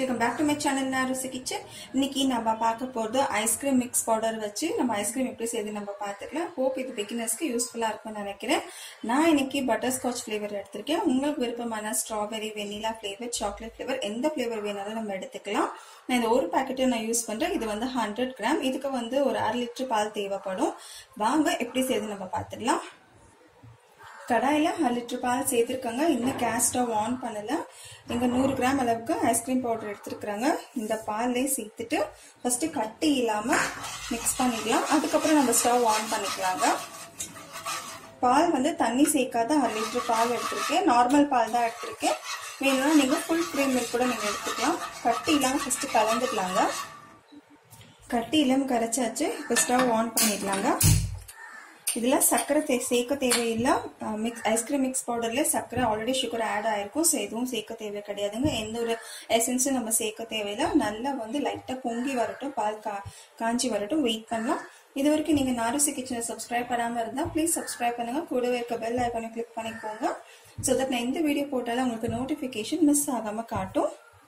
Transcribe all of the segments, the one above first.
welcome back to my channel நான் Ruchi kitchen இன்னைக்கு நம்ம பார்க்க போகிறது ஐஸ்கிரீம் மிக்ஸ் பவுடர் வச்சு நம்ம ஐஸ்கிரீம் எப்படி செய்து நம்ம பார்த்துக்கலாம் ஹோப் இது பிகினர்ஸ்க்கு யூஸ்ஃபுல்லாக இருக்கும்னு நினைக்கிறேன் நான் இன்னைக்கு பட்டர் ஸ்காட்ச் ஃப்ளேவர் எடுத்திருக்கேன் உங்களுக்கு விருப்பமான strawberry vanilla flavour chocolate flavour எந்த ஃப்ளேவர் வேணாலும் நம்ம எடுத்துக்கலாம் நான் இந்த ஒரு பேக்கெட்டை நான் யூஸ் பண்ணுறேன் இது வந்து ஹண்ட்ரட் கிராம் இதுக்கு வந்து ஒரு அரை லிட்டர் பால் தேவைப்படும் வாங்க எப்படி செய்து நம்ம பார்த்துக்கலாம் கடாயில் அரை லிட்டர் பால் சேர்த்துருக்காங்க இன்னும் கேஸ் ஸ்டவ் ஆன் பண்ணல இங்கே நூறு கிராம் அளவுக்கு ஐஸ்கிரீம் பவுடர் எடுத்துருக்குறாங்க இந்த பால்லே சேர்த்துட்டு ஃபர்ஸ்ட் கட்டி இல்லாமல் மிக்ஸ் பண்ணிக்கலாம் அதுக்கப்புறம் நம்ம ஸ்டவ் ஆன் பண்ணிக்கலாங்க பால் வந்து தண்ணி சேர்க்காத அரை லிட்டர் பால் எடுத்திருக்கேன் நார்மல் பால் தான் எடுத்திருக்கேன் வேணும்னா நீங்கள் ஃபுல் க்ரீம் மில்க் கூட நீங்கள் எடுத்துக்கலாம் கட்டி இல்லாமல் ஃபஸ்ட்டு கலந்துக்கலாங்க கட்டி இல்லாமல் கரைச்சாச்சு இப்போ ஸ்டவ் ஆன் பண்ணிடலாங்க இதில் சர்க்கரை தே சேர்க்க தேவையில்லை மிக்ஸ் ஐஸ்கிரீம் மிக்ஸ் பவுடரில் சர்க்கரை ஆல்ரெடி சுகர் ஆட் ஆயிருக்கும் ஸோ எதுவும் சேர்க்க தேவை கிடையாதுங்க எந்த ஒரு எசன்ஸும் நம்ம சேர்க்க தேவையில்லை நல்லா வந்து லைட்டாக பொங்கி வரட்டும் பால் கா காஞ்சி வரட்டும் வெயிட் பண்ணலாம் இது வரைக்கும் நீங்கள் நாருசி கிச்சனை சப்ஸ்கிரைப் பண்ணாமல் இருந்தால் ப்ளீஸ் சப்ஸ்கிரைப் பண்ணுங்கள் கூடவே இருக்க பெல் ஐக்கானை கிளிக் பண்ணிக்கோங்க ஸோ தட் நான் எந்த வீடியோ போட்டாலும் உங்களுக்கு நோட்டிஃபிகேஷன் மிஸ் ஆகாமல் காட்டும்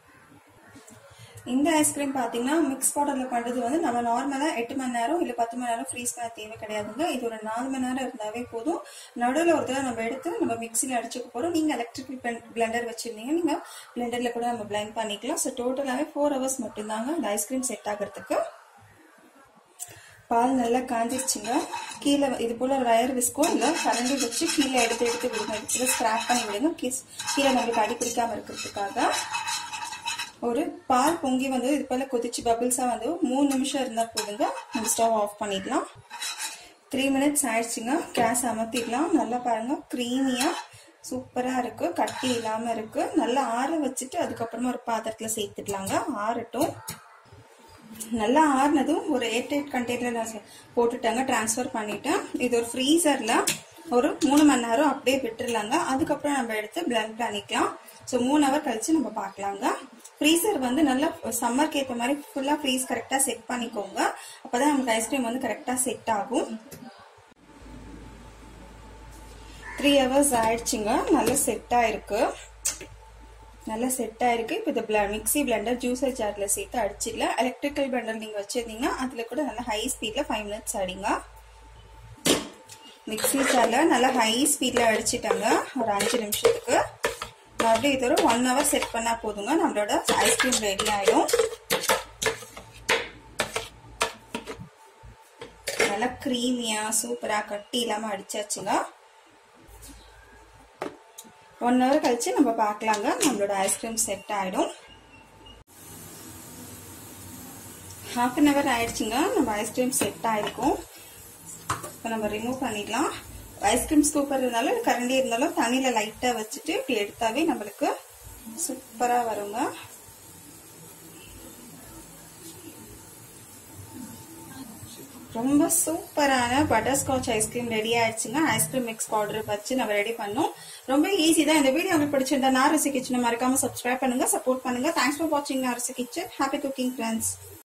இந்த ஐஸ்கிரீம் பார்த்தீங்கன்னா மிக்ஸ் பவுடரில் பண்ணுறது வந்து நம்ம நார்மலாக எட்டு மணி நேரம் இல்லை பத்து மணி நேரம் ஃப்ரீஸ் பண்ண தேவை கிடையாதுங்க இது ஒரு நாலு மணி நேரம் இருந்தாவே போதும் நடுவில் ஒரு தடவை நம்ம எடுத்து நம்ம மிக்சியில் அடிச்சுக்க போகிறோம் நீங்கள் எலக்ட்ரிக்கல் பிளெண்டர் வச்சுருந்தீங்க நீங்கள் பிளெண்டரில் கூட நம்ம பிளைண்ட் பண்ணிக்கலாம் ஸோ டோட்டலாகவே ஃபோர் ஹவர்ஸ் மட்டும்தாங்க இந்த ஐஸ்கிரீம் செட் ஆகிறதுக்கு பால் நல்லா காஞ்சிருச்சுங்க கீழே இது போல் ரயர் விஸ்கோ இல்லை கரண்டி வச்சு கீழே எடுத்து எடுத்து விடுங்க எடுத்து ஸ்க்ராப் பண்ணி விடுங்க கீழே நம்மளுக்கு அடி பிடிக்காமல் இருக்கிறதுக்காக ஒரு பால் பொங்கி வந்து இது போல கொதிச்சு பபிள்ஸாக வந்து மூணு நிமிஷம் இருந்தால் போதுங்க நம்ம ஸ்டவ் ஆஃப் பண்ணிடலாம் த்ரீ மினிட்ஸ் ஆயிடுச்சுங்க கேஸ் அமர்த்திடலாம் நல்லா பாருங்க க்ரீமியாக சூப்பராக இருக்கு கட்டி இல்லாமல் இருக்கு நல்லா ஆற வச்சுட்டு அதுக்கப்புறமா ஒரு பாத்திரத்தில் சேர்த்துடலாங்க ஆறட்டும் நல்லா ஆறுனதும் ஒரு எயிட் எயிட் கண்டெய்னர் நான் போட்டுட்டாங்க டிரான்ஸ்ஃபர் பண்ணிட்டேன் இது ஒரு ஃப்ரீசரில் ஒரு மூணு மணி நேரம் அப்படியே விட்டுருலாங்க அதுக்கப்புறம் நம்ம எடுத்து பிளண்ட் பண்ணிக்கலாம் ஸோ மூணு ஹவர் கழிச்சு நம்ம பார்க்கலாங்க ஃப்ரீசர் வந்து நல்லா சம்மருக்கு ஏற்ற மாதிரி ஃபுல்லாக ஃப்ரீஸ் கரெக்டாக செட் பண்ணிக்கோங்க அப்போ தான் நமக்கு ஐஸ்கிரீம் வந்து கரெக்டாக செட் ஆகும் த்ரீ ஹவர்ஸ் ஆயிடுச்சுங்க நல்லா செட் ஆயிருக்கு நல்லா செட் ஆயிருக்கு இப்போ இந்த பிள மிக்சி பிளெண்டர் ஜூஸர் ஜாரில் சேர்த்து அடிச்சிடல எலக்ட்ரிக்கல் பிளெண்டர் நீங்கள் வச்சிருந்தீங்கன்னா அதில் கூட நல்லா ஹை ஸ்பீடில் ஃபைவ் மினிட்ஸ் அடிங்க மிக்சி ஜாரில் நல்லா ஹை ஸ்பீடில் அடிச்சிட்டாங்க ஒரு அஞ்சு நிமிஷத்துக்கு மறுபடியும் இது ஒரு ஒன் ஹவர் செட் பண்ணால் போதுங்க நம்மளோட ஐஸ்கிரீம் ரெடி ஆகிடும் நல்லா க்ரீமியாக சூப்பராக கட்டி இல்லாமல் அடிச்சாச்சுங்க ஒன் ஹவர் கழிச்சு நம்ம பார்க்கலாங்க நம்மளோட ஐஸ்கிரீம் செட் ஆகிடும் ஹாஃப் அன் ஹவர் ஆயிடுச்சுங்க நம்ம ஐஸ்கிரீம் செட் ஆயிருக்கும் இப்போ நம்ம ரிமூவ் பண்ணிடலாம் ஐஸ்கிரீம் ஸ்கூப்பர் இருந்தாலும் கரண்டி இருந்தாலும் தண்ணியில் லைட்டாக வச்சுட்டு இப்படி எடுத்தாவே நம்மளுக்கு சூப்பராக வருங்க ரொம்ப சூப்பரான பட்டர் ஸ்காட்ச் ஐஸ்கிரீம் ரெடி ஆயிடுச்சுங்க ஐஸ்கிரீம் மிக்ஸ் பவுடர் வச்சு நம்ம ரெடி பண்ணோம் ரொம்ப ஈஸி தான் இந்த வீடியோ உங்களுக்கு பிடிச்சிருந்தா நாரசி கிச்சனை மறக்காம சப்ஸ்கிரைப் பண்ணுங்க சப்போர்ட் பண்ணுங்க தேங்க்ஸ் ஃபார் வாட்சிங் நாரசி கிச்சன் ஹாப்பி குக்கிங் ஃப்ரெண்ட்ஸ்